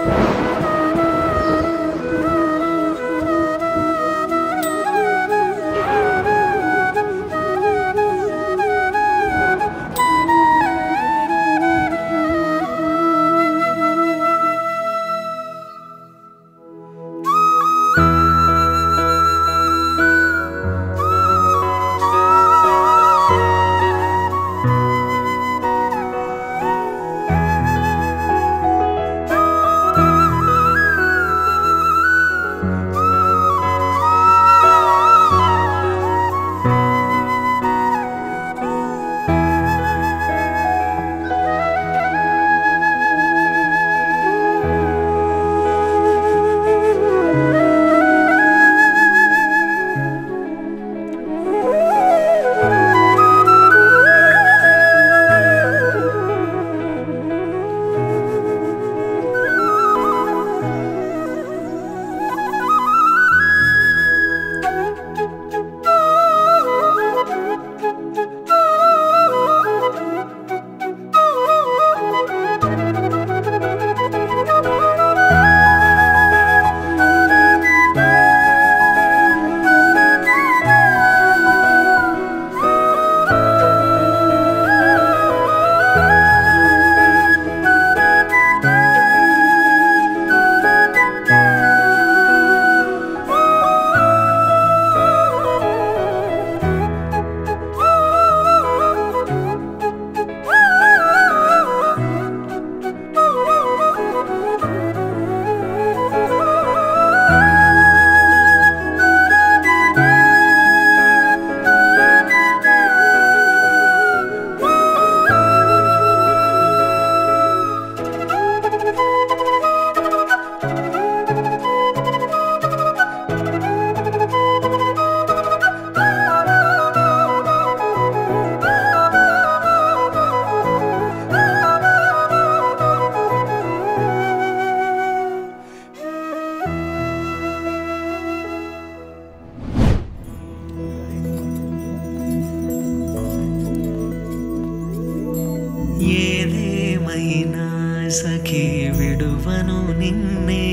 ఏదేమైనా సఖీ విడువను నిన్నే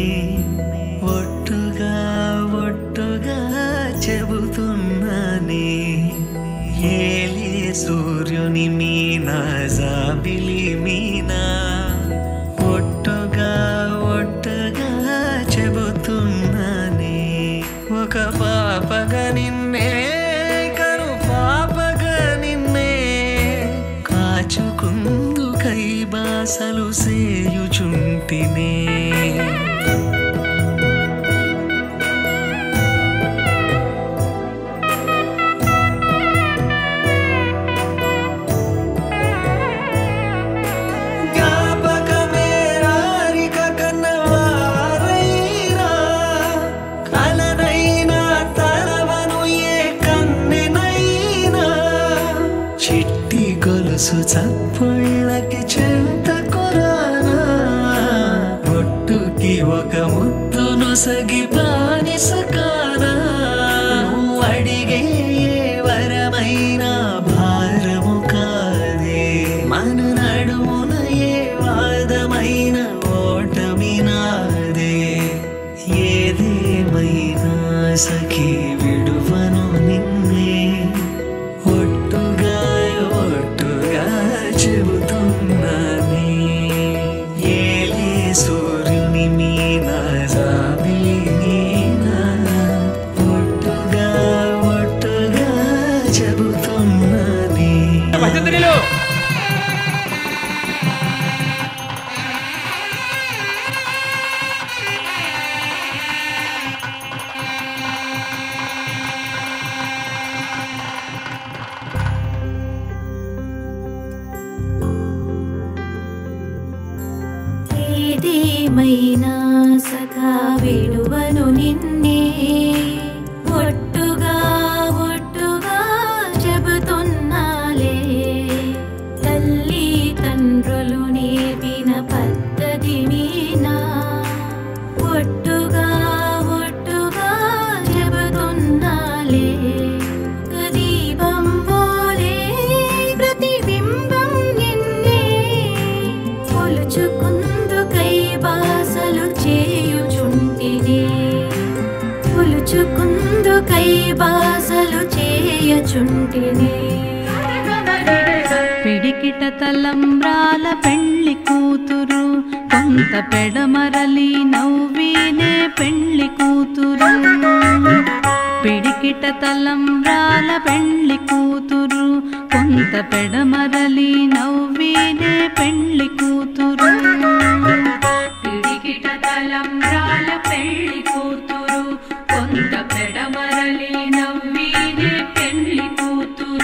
ఒట్టుగా ఒట్టుగా చెబుతున్నానే ఏలే సూర్యుని మీనా జాబిలి మీనా ఒట్టుగా ఒట్టుగా చెబుతున్నానే ఒక పాపగా నిన్నే కను పాపగా నిన్నే కాచుకుందు కై బాసలు సేయుచుంటినే జ్ఞాపకమే రారిక కన్నవారైనా కలనైనా తలవను ఏ కన్నెనైనా చిట్టి గొలుసు చప్పుళ్ళకి చెంత కొరానా ఒట్టుకి ఒక ముద్దును సగి బానిసకానా నువ్వు అడిగే ఏ వరమైనా భారము కాదే మన నడుమున ఏ వాదమైన ఓటమి నాదే ఏదేమైనా సఖీ విడువను నిన్నే ఒట్టుగా ఒట్టుగా చెబుతున్నానే ఏలే సూర్యుని మీనా జాబిలి మీనా ఒట్టుగా ఒట్టుగా చెబుతున్నానే భజంత్రిలు ఏదేమైనా సఖా విడువను నిన్నే ఒట్టుగా ఒట్టుగా చెబుతున్నాలే తల్లి తండ్రులు నేర్పిన పద్ధతి మీనా ఒట్టుగా ఒట్టుగా చెబుతున్నాలే ఒక దీపం పోలే ప్రతిబింబం నిన్నే కొలుచుకుందుకై బాసలు మెచ్చుకుందు కై బాసలు చేయచుంటిని పిడికిట తలంబ్రాల పెళ్లి కూతురు కొంత పెడమరలి నవ్వీనే పెళ్లి కూతురు పిడికిట తలంబ్రాల పెళ్లి కూతురు కొంత పెడమరలి నవ్వీనే పెళ్లి కూతురు పిడికిట తలంబ్రాల పెళ్లి కూతురు కొంత పెడమరలి నవ్వీనే పెళ్లి కూతురు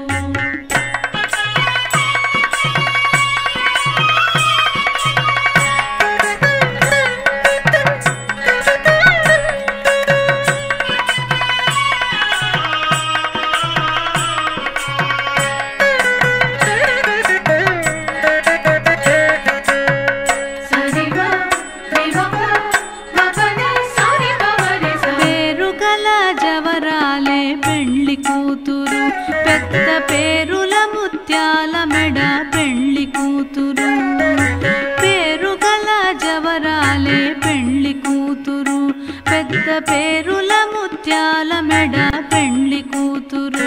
పేరు గల జవరాలే పెళ్లి కూతురు పెద్ద పేరుల ముత్యాల మెడ పెళ్లి కూతురు పేరు గల జవరాలే పెళ్లి కూతురు పెద్ద పేరుల ముత్యాల మెడ పెళ్లి కూతురు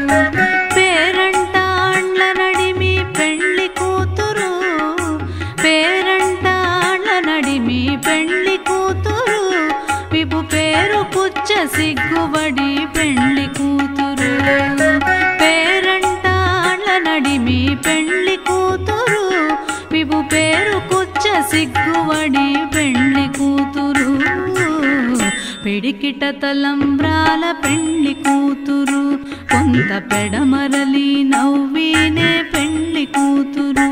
పేరంటాండ్ల నడిమి పెళ్లి కూతురు పేరంటాండ్ల నడిమి పెళ్లి కూతురు విపు పేరు పుచ్చ సిగ్గుబడి పెళ్లి కూతురు పేరంటాళ్ళ నడిమి పెళ్లి కూతురు విపు పేరు కుచ్చ సిగ్గుబడి పెళ్లి కూతురు పిడికిట తలంబ్రాల పెళ్లి కూతురు కొంత పెడమరలి నవ్వీనే పెళ్లి కూతురు